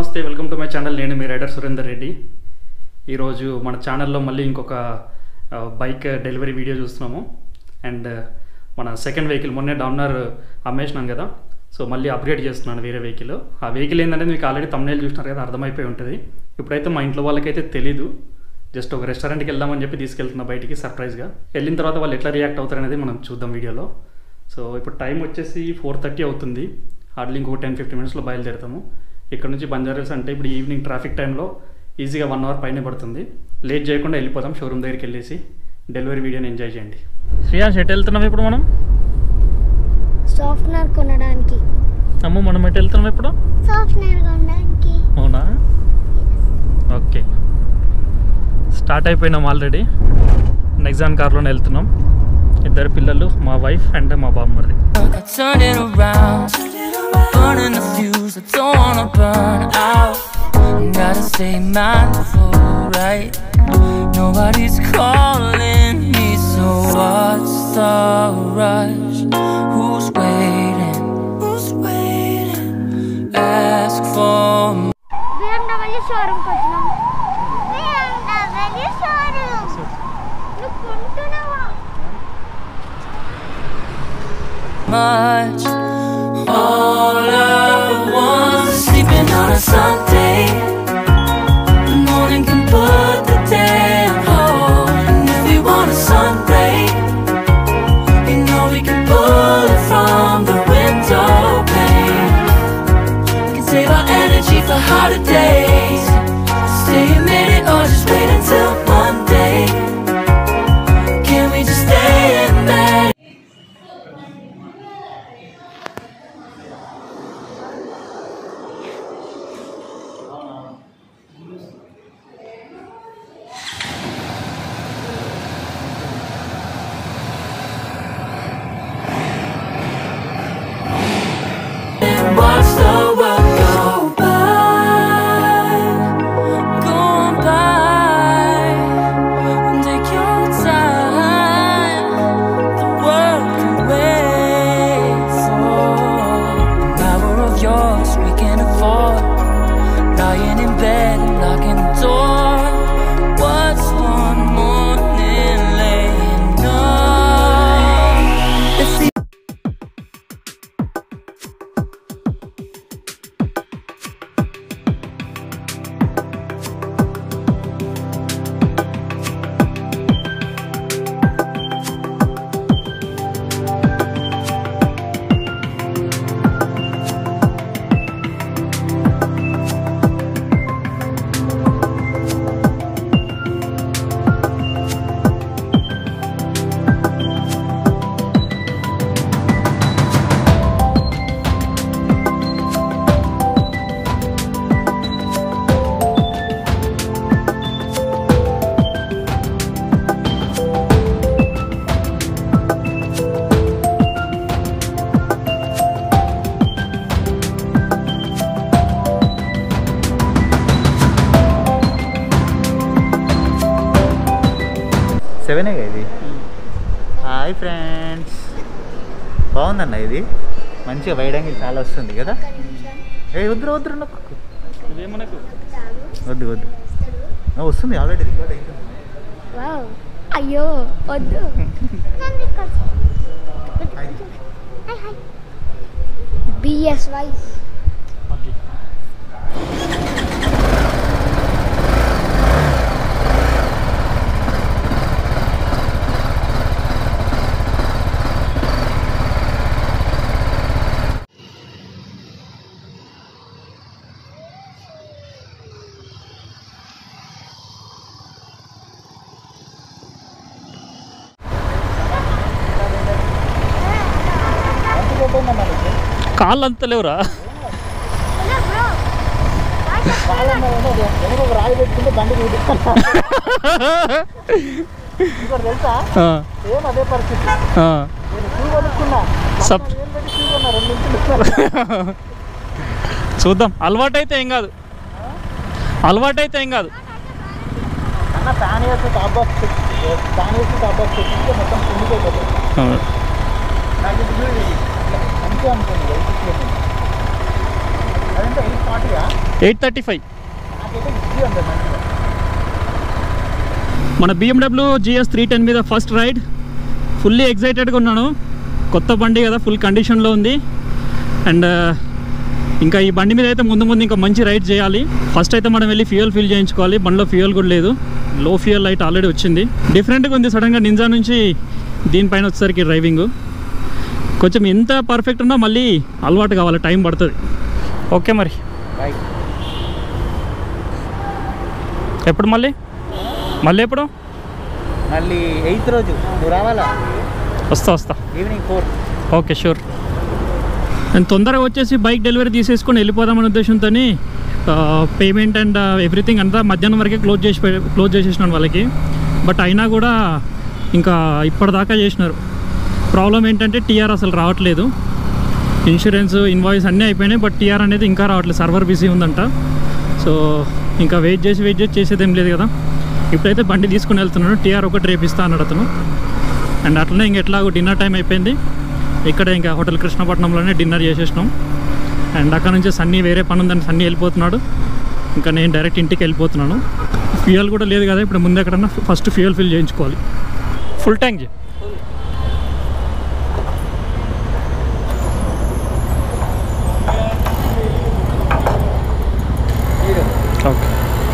నమస్తే welcome to my channel నేను మీ rider Surender Reddy ఈరోజు మన ఛానల్లో మళ్ళీ ఇంకొక ఆ, బైక్ డెలివరీ వీడియో చూస్తున్నాము అండ్ మన సెకండ్ వెహికల్ మొన్నే డౌనర్ అమ్మేసినాను కదా సో మళ్ళీ అప్గ్రేడ్ చేస్తున్నాను వేరే వెహికల్ ఆ వెహికల్ ఏంటంటే మీకు ఆల్రెడీ తమ్నేల్ చూసినారు కదా అర్థమైపోయి ఉంటుంది ఇప్పుడైతే మా ఇంట్లో వాళ్ళకైతే తెలీదు జస్ట్ ఒక రెస్టారెంట్కి వెళ్దామని చెప్పి తీసుకెళ్తున్నా బయటికి సర్ప్రైజ్గా వెళ్ళిన తర్వాత వాళ్ళు ఎట్లా రియాక్ట్ అవుతారనేది మనం చూద్దాం వీడియోలో సో ఇప్పుడు టైం వచ్చేసి ఫోర్ థర్టీ అవుతుంది హార్డ్లీ ఇంకో టెన్ ఫిఫ్టీన్ మినిట్స్లో బయలుదేరుతాము ఇక్కడ నుంచి బంజారాస్ అంటే ఇప్పుడు ఈవినింగ్ ట్రాఫిక్ టైంలో ఈజీగా వన్ అవర్ పైనే పడుతుంది లేట్ చేయకుండా వెళ్ళిపోతాం షోరూమ్ దగ్గరికి వెళ్ళేసి డెలివరీ వీడియోని ఎంజాయ్ చేయండి శ్రీయాష్ ఎటు వెళ్తున్నాం ఇప్పుడు మనం సాఫ్ట్వేర్ కొనడానికి అమ్మ మనం ఎటు వెళ్తున్నాం ఇప్పుడు సాఫ్ట్వేర్ కొనడానికి అవునా ఓకే స్టార్ట్ అయిపోయినాం ఆల్రెడీ నెక్సాన్ కార్లోనే వెళ్తున్నాం ఇద్దరు పిల్లలు మా వైఫ్ అండ్ మా బామ్మర్ది I turn it around, burning the fuse. I don't wanna burn out. Gotta stay mindful, right? Nobody's calling me, so what's the rush? Who's waiting? Who's waiting? Ask for me. BMW షోరూమ్కి వచ్చినాం BMW showroom నువ్వు కొంటున్నావా much. All I want is sleeping on a Sunday. The morning can put the day on hold. And if we want a sun ray, you know we can pull it from the window pane. We can save our energy for harder days. Stay a minute or just wait until Monday. Can we just stay in bed? and watch the world go by, go on by. Take your time, the world can wait for an hour of yours we can afford. Lying in bed and locking the door. What's one morning laying up? If the సెవెనే ఇది hi friends బాగుందన్న ఇది మంచిగా wide angle చాలా వస్తుంది కదా ఏ వద్దు వద్దు నాకు ఇదే మనకు వద్దు వద్దు ఆ, వస్తుంది ఆల్రెడీ రికార్డ్ అవుతుంది వావ్ అయ్యో వద్దు బిఎస్వై కాళ్ళు అంత లేవురా ఒక రాయి పెట్టుకుంటే బండి ఇంకోటి తెలుసా సేమ్ అదే పరిస్థితి నేను షూ కొనుక్కున్నా సబ్ ఏం పెట్టి షూ కొన్నా రెండు ఇంచులు చూద్దాం అలవాటు అయితే ఏం కాదు అలవాటు అయితే ఏం కాదు అన్న ఫ్యాన్ వేసి టాప్ బాక్స్ ఫ్యాన్ వేసి టాప్ బాక్స్ పెట్టింటే మొత్తం కుండిపోతుంది నాకు ఇది మంచిగా అనుకోండి అదంతా ఎయిట్ ఫార్టీయా ఎయిట్ థర్టీ ఫైవ్ నాకైతే ఈజీ ఉంది మంచిగా మన బిఎండబ్ల్యూ జిఎస్ త్రీ టెన్ మీద ఫస్ట్ రైడ్ ఫుల్లీ ఎగ్జైటెడ్గా ఉన్నాను కొత్త బండి కదా ఫుల్ కండిషన్లో ఉంది అండ్ ఇంకా ఈ బండి మీద అయితే ముందు ముందు ఇంకా మంచి రైడ్ చేయాలి ఫస్ట్ అయితే మనం వెళ్ళి ఫ్యూయల్ ఫిల్ చేయించుకోవాలి బండిలో ఫ్యూయల్ కూడా లేదు లో ఫ్యూయల్ లైట్ ఆల్రెడీ వచ్చింది డిఫరెంట్గా ఉంది సడన్గా నింజా నుంచి దీనిపైన వచ్చేసరికి డ్రైవింగ్ కొంచెం ఎంత పర్ఫెక్ట్ ఉన్నా మళ్ళీ అలవాటు కావాలి టైం పడుతుంది ఓకే మరి బాయ్ ఎప్పుడు మళ్ళీ మళ్ళీ ఎప్పుడు మళ్ళీ ఎయిత్ రోజు నువ్వు రావాలా వస్తా వస్తా ఈవినింగ్ ఫోర్ ఓకే షూర్ నేను తొందరగా వచ్చేసి బైక్ డెలివరీ తీసేసుకొని వెళ్ళిపోదామనే ఉద్దేశంతో పేమెంట్ అండ్ ఎవ్రీథింగ్ అంతా మధ్యాహ్నం వరకే క్లోజ్ చేసి పె- క్లోజ్ చేసేసినాను వాళ్ళకి బట్ అయినా కూడా ఇంకా ఇప్పటిదాకా చేసినారు ప్రాబ్లం ఏంటంటే టీఆర్ అసలు రావట్లేదు ఇన్సూరెన్స్ ఇన్వాయిస్ అన్నీ అయిపోయినాయి బట్ టీఆర్ అనేది ఇంకా రావట్లేదు సర్వర్ బిజీ ఉందంట సో ఇంకా వెయిట్ చేసి వెయిట్ చేసి చేసేది ఏం లేదు కదా ఇప్పుడైతే బండి తీసుకుని వెళ్తున్నాను టీఆర్ ఒకటి రేపిస్తా అన్నాడు అతను అండ్ అట్లనే ఇంక ఎట్లాగో డిన్నర్ టైం అయిపోయింది ఇక్కడ ఇంకా హోటల్ కృష్ణపట్నంలోనే డిన్నర్ చేసేసినాం అండ్ అక్కడ నుంచి సన్నీ వేరే పని ఉందని సన్నీ వెళ్ళిపోతున్నాడు ఇంకా నేను డైరెక్ట్ ఇంటికి వెళ్ళిపోతున్నాను ఫ్యూయల్ కూడా లేదు కదా ఇప్పుడు ముందు ఎక్కడన్నా ఫస్ట్ ఫ్యూయల్ ఫిల్ చేయించుకోవాలి ఫుల్ ట్యాంక్ చే okay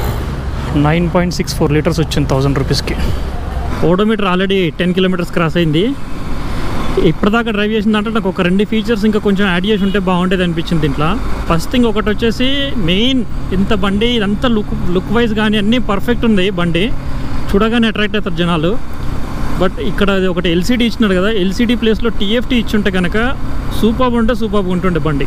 nine point six four litres thousand థౌజండ్ రూపీస్కి odometer already ten kilometres cross అయింది ఇప్పటిదాకా డ్రైవ్ చేసిన దాంట్లో నాకు ఒక రెండు ఫీచర్స్ ఇంకా కొంచెం యాడ్ చేసి ఉంటే బాగుండేది అనిపించింది దీంట్లో ఫస్ట్ థింగ్ ఒకటి వచ్చేసి మెయిన్ ఇంత బండి ఇదంతా లుక్ లుక్ వైజ్ కానీ అన్నీ పర్ఫెక్ట్ ఉంది బండి చూడగానే అట్రాక్ట్ అవుతారు జనాలు బట్ ఇక్కడ అది ఒకటి ఎల్సీడీ ఇచ్చినారు కదా ఎల్సీడీ ప్లేస్లో టీఎఫ్టీ ఇచ్చుంటే కనుక సూపర్ ఉంటే సూపర్ ఉంటుండే బండి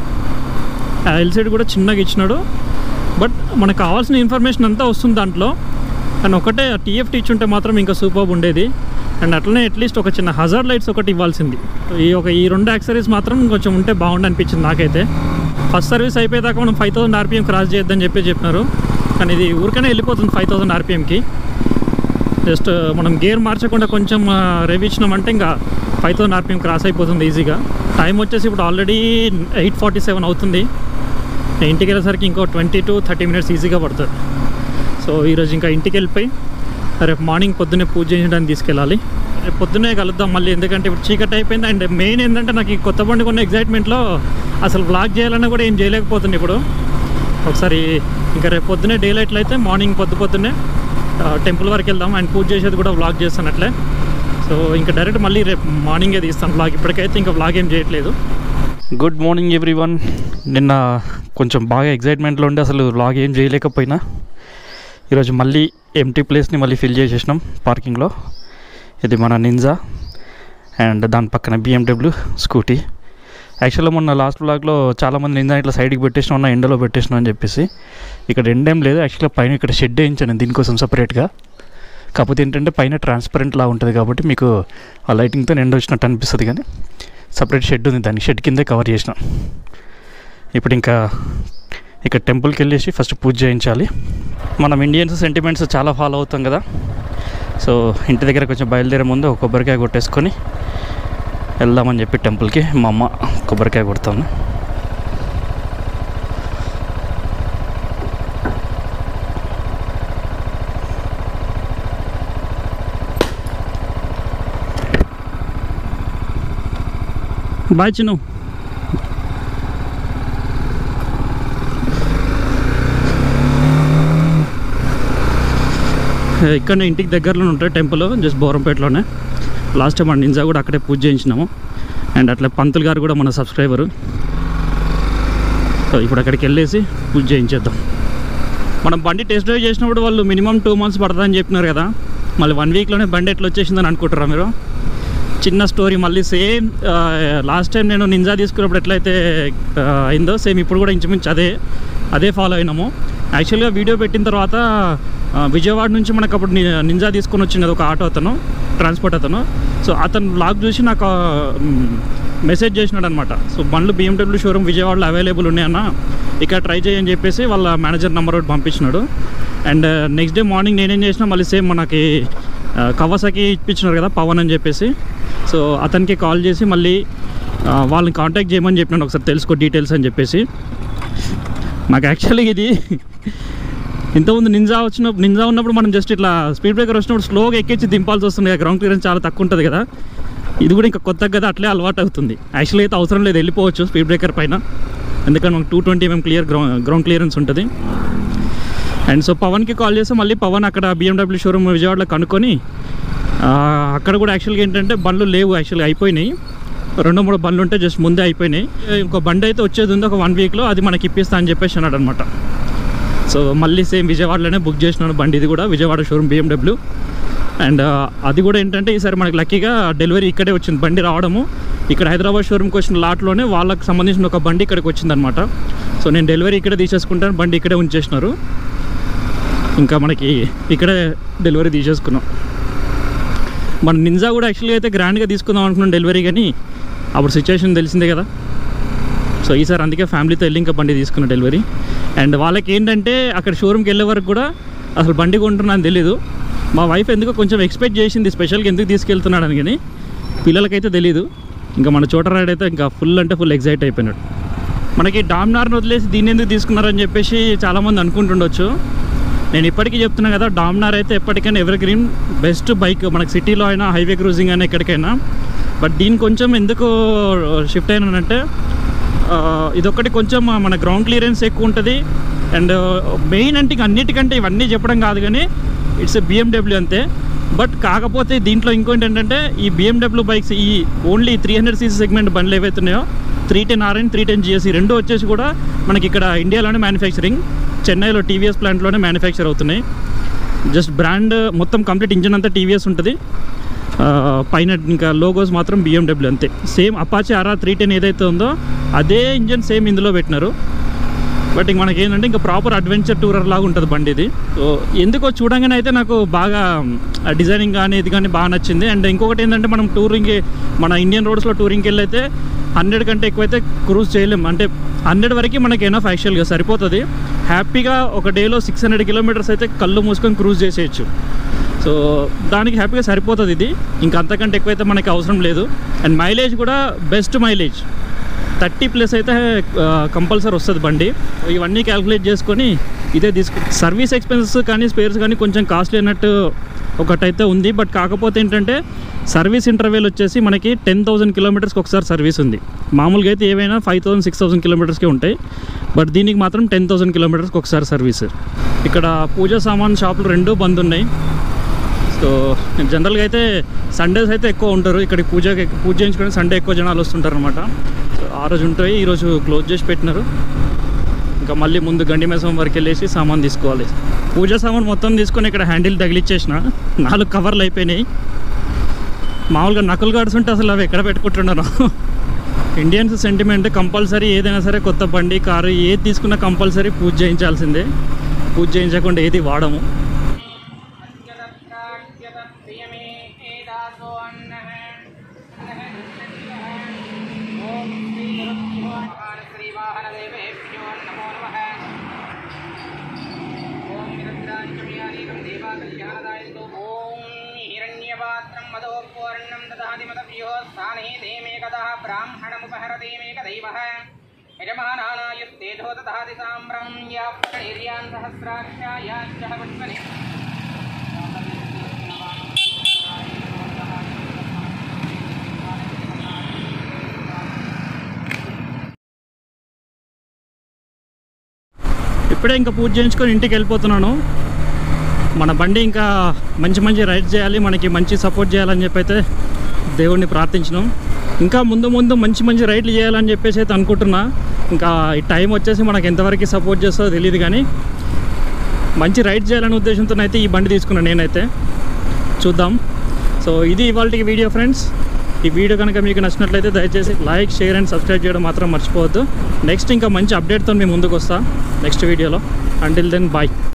ఆ ఎల్సీడీ కూడా చిన్నగా ఇచ్చినాడు బట్ మనకు కావాల్సిన ఇన్ఫర్మేషన్ అంతా వస్తుంది దాంట్లో కానీ ఒకటే టీఎఫ్టీ ఇచ్చుంటే మాత్రం ఇంకా సూపర్ ఉండేది అండ్ అట్లనే అట్లీస్ట్ ఒక చిన్న హజార్ లైట్స్ ఒకటి ఇవ్వాల్సింది ఈ ఒక ఈ రెండు యాక్సరీస్ మాత్రం కొంచెం ఉంటే బాగుండి అనిపించింది నాకైతే ఫస్ట్ సర్వీస్ అయిపోయేదాకా మనం ఫైవ్ థౌసండ్ ఆర్పిఎం క్రాస్ చేయొద్దని చెప్పి చెప్పినారు కానీ ఇది ఊరికనే వెళ్ళిపోతుంది ఫైవ్ థౌసండ్ ఆర్పిఎంకి జస్ట్ మనం గేర్ మార్చకుండా కొంచెం రెవ్ ఇచ్చినామంటే ఇంకా ఫైవ్ థౌసండ్ ఆర్పిఎం క్రాస్ అయిపోతుంది ఈజీగా టైం వచ్చేసి ఇప్పుడు ఆల్రెడీ ఎయిట్ ఫార్టీ సెవెన్ అవుతుంది నేను ఇంటికి వెళ్ళేసరికి ఇంకో ట్వంటీ టు థర్టీ మినిట్స్ ఈజీగా పడుతుంది సో ఈరోజు ఇంకా ఇంటికి వెళ్ళిపోయి రేపు మార్నింగ్ పొద్దున్నే పూజ చేయించడానికి తీసుకెళ్ళాలి రేపు పొద్దున్నే కలుద్దాం మళ్ళీ ఎందుకంటే ఇప్పుడు చీకటి అయిపోయింది అండ్ మెయిన్ ఏంటంటే నాకు ఈ కొత్త బండి కొన్న ఎగ్జైట్మెంట్లో అసలు వ్లాగ్ చేయాలన్నా కూడా ఏం చేయలేకపోతుంది ఇప్పుడు ఒకసారి ఇంకా రేపు పొద్దున్నే డే లైట్లు అయితే మార్నింగ్ పొద్దు పొద్దున్నే టెంపుల్ వరకు వెళ్దాం అండ్ పూజ చేసేది కూడా వ్లాగ్ చేస్తాను అట్లే సో ఇంకా డైరెక్ట్ మళ్ళీ రేపు మార్నింగే తీస్తాను వ్లాగ్ ఇప్పటికైతే ఇంకా వ్లాగ్ ఏం చేయట్లేదు గుడ్ మార్నింగ్ ఎవ్రీవన్ నిన్న కొంచెం బాగా ఎగ్జైట్మెంట్లో ఉండి అసలు వ్లాగ్ ఏం చేయలేకపోయినా ఈరోజు మళ్ళీ ఎంటీ ప్లేస్ని మళ్ళీ ఫిల్ చేసేసినాం పార్కింగ్లో ఇది మన నింజా అండ్ దాని పక్కన బిఎండబ్ల్యూ స్కూటీ యాక్చువల్గా మొన్న లాస్ట్ బ్లాగ్లో చాలామంది నింజా ఇట్లా సైడ్కి పెట్టేసిన ఉన్న ఎండలో పెట్టేసిన అని చెప్పేసి ఇక్కడ ఎండేం లేదు యాక్చువల్గా పైన ఇక్కడ షెడ్ వేయించాను దీనికోసం సపరేట్గా కాకపోతే ఏంటంటే పైన ట్రాన్స్పరెంట్ లా ఉంటుంది కాబట్టి మీకు ఆ లైటింగ్తో ఎండ వచ్చినట్టు అనిపిస్తుంది కానీ సపరేట్ షెడ్ ఉంది దాన్ని షెడ్ కిందే కవర్ చేసినాం ఇప్పుడు ఇంకా ఇక్కడ టెంపుల్కి వెళ్ళేసి ఫస్ట్ పూజ చేయించాలి మనం ఇండియన్స్ సెంటిమెంట్స్ చాలా ఫాలో అవుతాం కదా సో ఇంటి దగ్గర కొంచెం బయలుదేరే ముందు ఒక కొబ్బరికాయ కొట్టేసుకొని వెళ్దామని చెప్పి టెంపుల్కి మా అమ్మ కొబ్బరికాయ కొడతాను బాయ్ చిన్ను ఇక్కడనే ఇంటికి దగ్గరలోనే ఉంటుంది టెంపుల్ జస్ట్ బోరంపేటలోనే లాస్ట్ టైం మన నింజా కూడా అక్కడే పూజ చేయించినాము అండ్ అట్లా పంతులు గారు కూడా మన సబ్స్క్రైబరు సో ఇప్పుడు అక్కడికి వెళ్ళేసి పూజ చేయించేద్దాం మనం బండి టెస్ట్ డ్రైవ్ చేసినప్పుడు వాళ్ళు మినిమం టూ మంత్స్ పడుతుందని చెప్పినారు కదా మళ్ళీ వన్ వీక్లోనే బండి ఎట్లా వచ్చేసిందని అనుకుంటారా మీరు చిన్న స్టోరీ మళ్ళీ సేమ్ లాస్ట్ టైం నేను నింజా తీసుకున్నప్పుడు ఎట్లయితే ఆ, అయిందో సేమ్ ఇప్పుడు కూడా ఇంచుమించు అదే అదే ఫాలో అయినాము యాక్చువల్గా వీడియో పెట్టిన తర్వాత ఆ, విజయవాడ నుంచి మనకు అప్పుడు ని- నింజా తీసుకొని వచ్చింది కదా ఒక ఆటో అతను ట్రాన్స్పోర్ట్ అతను సో అతను బ్లాగ్ చూసి నాకు మెసేజ్ చేసినాడు అనమాట సో బండ్లు బిఎండబ్ల్యూ షోరూమ్ విజయవాడలో అవైలబుల్ ఉన్నాయన్న ఇక్కడ ట్రై చేయని చెప్పేసి వాళ్ళ మేనేజర్ నెంబర్ ఒకటి పంపించినాడు అండ్ నెక్స్ట్ డే మార్నింగ్ నేనేం చేసినా మళ్ళీ సేమ్ మనకి కవసకి ఇప్పించినారు కదా పవన్ అని చెప్పేసి సో అతనికి కాల్ చేసి మళ్ళీ ఆ, వాళ్ళని కాంటాక్ట్ చేయమని చెప్పినాను ఒకసారి తెలుసుకో డీటెయిల్స్ అని చెప్పేసి నాకు యాక్చువల్లీ ఇది ఇంతకుముందు నింజా వచ్చిన నింజా ఉన్నప్పుడు మనం జస్ట్ ఇట్లా స్పీడ్ బ్రేకర్ వచ్చినప్పుడు స్లోగా ఎక్కించి దింపాల్సి వస్తుంది కదా గ్రౌండ్ క్లియరెన్స్ చాలా తక్కువ ఉంటుంది కదా ఇది కూడా ఇంకా కొత్తగా కదా అట్లే అలవాటు అవుతుంది యాక్చువల్లీ అయితే అవసరం లేదు వెళ్ళిపోవచ్చు స్పీడ్ బ్రేకర్ పైన ఎందుకంటే మనకు two twenty mm clear ground ground clearance ఉంటుంది అండ్ సో పవన్కి కాల్ చేస్తే మళ్ళీ పవన్ అక్కడ బిఎండబ్ల్యూ షోరూమ్ విజయవాడలో కనుక్కొని ఆ, అక్కడ కూడా యాక్చువల్గా ఏంటంటే బండ్లు లేవు యాక్చువల్గా అయిపోయినాయి రెండు మూడు బండ్లు ఉంటే జస్ట్ ముందే అయిపోయినాయి ఇంకో బండి అయితే వచ్చేది ఉంది ఒక వన్ వీక్లో అది మనకి ఇప్పిస్తా అని చెప్పేసి అన్నాడు అనమాట సో మళ్ళీ సేమ్ విజయవాడలోనే బుక్ చేసినాను బండి ఇది కూడా విజయవాడ షోరూమ్ బిఎండబ్ల్యూ అండ్ అది కూడా ఏంటంటే ఈసారి మనకి లక్కీగా డెలివరీ ఇక్కడే వచ్చింది బండి రావడము ఇక్కడ హైదరాబాద్ షోరూమ్కి వచ్చిన లాట్లోనే వాళ్ళకి సంబంధించిన ఒక బండి ఇక్కడికి వచ్చిందనమాట సో నేను డెలివరీ ఇక్కడే తీసేసుకుంటాను బండి ఇక్కడే ఉంచేసినారు ఇంకా మనకి ఇక్కడే డెలివరీ తీసేసుకున్నాం మన నింజా కూడా యాక్చువల్గా అయితే గ్రాండ్గా తీసుకుందాం అనుకున్నాం డెలివరీ కానీ అప్పుడు సిచ్యువేషన్ తెలిసిందే కదా సో ఈసారి అందుకే ఫ్యామిలీతో వెళ్ళి ఇంకా బండి తీసుకున్న డెలివరీ అండ్ వాళ్ళకి ఏంటంటే అక్కడ షోరూమ్కి వెళ్ళే వరకు కూడా అసలు బండి కొంటున్నా అని తెలీదు మా వైఫ్ ఎందుకో కొంచెం ఎక్స్పెక్ట్ చేసింది స్పెషల్గా ఎందుకు తీసుకెళ్తున్నాడని కానీ పిల్లలకైతే తెలీదు ఇంకా మన చోటరాడు అయితే ఇంకా ఫుల్ అంటే ఫుల్ ఎగ్జైట్ అయిపోయినాడు మనకి డామ్నార్ని వదిలేసి దీన్ని ఎందుకు తీసుకున్నారని చెప్పేసి చాలామంది అనుకుంటుండొచ్చు నేను ఇప్పటికీ చెప్తున్నా కదా డామ్నార్ అయితే ఎప్పటికైనా ఎవర్ గ్రీన్ బెస్ట్ బైక్ మనకి సిటీలో అయినా హైవే క్రూజింగ్ అయినా ఎక్కడికైనా బట్ దీని కొంచెం ఎందుకు షిఫ్ట్ అయినానంటే ఆ, ఇదొక్కటి కొంచెం మన గ్రౌండ్ క్లియరెన్స్ ఎక్కువ ఉంటుంది అండ్ మెయిన్ అంటే ఇంక అన్నిటికంటే ఇవన్నీ చెప్పడం కాదు కానీ ఇట్స్ ఎ బిఎండబ్ల్యూ అంతే బట్ కాకపోతే దీంట్లో ఇంకోటి ఏంటంటే ఈ బిఎండబ్ల్యూ బైక్స్ ఈ only three hundred CC segment బండ్లు ఏవైతున్నాయో త్రీ టెన్ ఆర్ఎన్ త్రీ టెన్ జిఎస్సి రెండు వచ్చేసి కూడా మనకి ఇక్కడ ఇండియాలోనే మ్యానుఫ్యాక్చరింగ్ చెన్నైలో టీవీఎస్ ప్లాంట్లోనే మ్యానుఫ్యాక్చర్ అవుతున్నాయి జస్ట్ బ్రాండ్ మొత్తం కంప్లీట్ ఇంజిన్ అంతా టీవీఎస్ ఉంటుంది ఆ, పైన ఇంకా లోగోస్ మాత్రం బిఎండబ్ల్యూ అంతే same Apache RR three ten ఏదైతే ఉందో అదే ఇంజన్ సేమ్ ఇందులో పెట్టినారు బట్ ఇంక మనకి ఏంటంటే ఇంకా ప్రాపర్ అడ్వెంచర్ టూరర్ లాగా ఉంటుంది బండి ఇది సో ఎందుకో చూడంగానే అయితే నాకు బాగా డిజైనింగ్ కానీ ఇది కానీ బాగా నచ్చింది అండ్ ఇంకొకటి ఏంటంటే మనం టూరింగ్ మన ఇండియన్ రోడ్స్లో టూరింగ్కి వెళ్ళైతే హండ్రెడ్ కంటే ఎక్కువైతే క్రూజ్ చేయలేం అంటే హండ్రెడ్ వరకు మనకి ఎనఫ్ యాక్చువల్గా సరిపోతుంది హ్యాపీగా ఒక డేలో సిక్స్ హండ్రెడ్ కిలోమీటర్స్ అయితే కళ్ళు మూసుకొని క్రూజ్ చేసేయచ్చు సో దానికి హ్యాపీగా సరిపోతుంది ఇది ఇంకా అంతకంటే ఎక్కువైతే మనకి అవసరం లేదు అండ్ మైలేజ్ కూడా బెస్ట్ మైలేజ్ థర్టీ ప్లస్ అయితే కంపల్సరీ వస్తుంది బండి ఇవన్నీ క్యాలిక్యులేట్ చేసుకొని ఇదే తీసుకు సర్వీస్ ఎక్స్పెన్సెస్ కానీ స్పేర్స్ కానీ కొంచెం కాస్ట్లీ అన్నట్టు ఒకటైతే ఉంది బట్ కాకపోతే ఏంటంటే సర్వీస్ ఇంటర్వెల్ వచ్చేసి మనకి టెన్ థౌసండ్ కిలోమీటర్స్కి ఒకసారి సర్వీస్ ఉంది మామూలుగా అయితే ఏవైనా ఫైవ్ థౌసండ్ సిక్స్ థౌసండ్ కిలోమీటర్స్కే ఉంటాయి బట్ దీనికి మాత్రం టెన్ థౌసండ్ కిలోమీటర్స్కి ఒకసారి సర్వీస్ ఇక్కడ పూజా సామాన్ షాపులు రెండూ బంద్ ఉన్నాయి సో జనరల్గా అయితే సండేస్ అయితే ఎక్కువ ఉంటారు ఇక్కడికి పూజ పూజ చేయించుకొని సండే ఎక్కువ జనాలు వస్తుంటారు అనమాట సో ఆ రోజు ఉంటాయి ఈరోజు క్లోజ్ చేసి పెట్టినారు ఇంకా మళ్ళీ ముందు గండి మేసం వరకు వెళ్ళేసి సామాన్ తీసుకోవాలి పూజ సామాన్ మొత్తం తీసుకొని ఇక్కడ హ్యాండిల్ తగిలిచ్చేసిన నాలుగు కవర్లు అయిపోయినాయి మామూలుగా నకలు గాడ్స్ ఉంటే అసలు అవి ఎక్కడ పెట్టుకుంటున్నాను ఇండియన్స్ సెంటిమెంట్ కంపల్సరీ ఏదైనా సరే కొత్త బండి కారు ఏది తీసుకున్నా కంపల్సరీ పూజ చేయించాల్సిందే పూజ చేయించకుండా ఏది వాడము యజమానాయుస్తేజో దదాతి సామ్రామ్యాప్రణీర్యాన్ సహస్రాక్షాయాశ్చ పుష్పని ఇప్పుడే ఇంకా పూజ చేయించుకొని ఇంటికి వెళ్ళిపోతున్నాను మన బండి ఇంకా మంచి మంచి రైడ్ చేయాలి మనకి మంచి సపోర్ట్ చేయాలని చెప్పి అయితే దేవుడిని ప్రార్థించినాం ఇంకా ముందు ముందు మంచి మంచి రైడ్లు చేయాలని చెప్పేసి అయితే అనుకుంటున్నా ఇంకా ఈ టైం వచ్చేసి మనకి ఎంతవరకు సపోర్ట్ చేస్తుందో తెలియదు కానీ మంచి రైడ్ చేయాలనే ఉద్దేశంతో అయితే ఈ బండి తీసుకున్నాను నేనైతే చూద్దాం సో ఇది ఇవాళ వీడియో ఫ్రెండ్స్ ఈ వీడియో కనుక మీకు నచ్చినట్లయితే దయచేసి లైక్ షేర్ అండ్ సబ్స్క్రైబ్ చేయడం మాత్రం మర్చిపోవద్దు నెక్స్ట్ ఇంకా మంచి అప్డేట్తో మీ ముందుకు వస్తా నెక్స్ట్ వీడియోలో అంటిల్ దెన్ బాయ్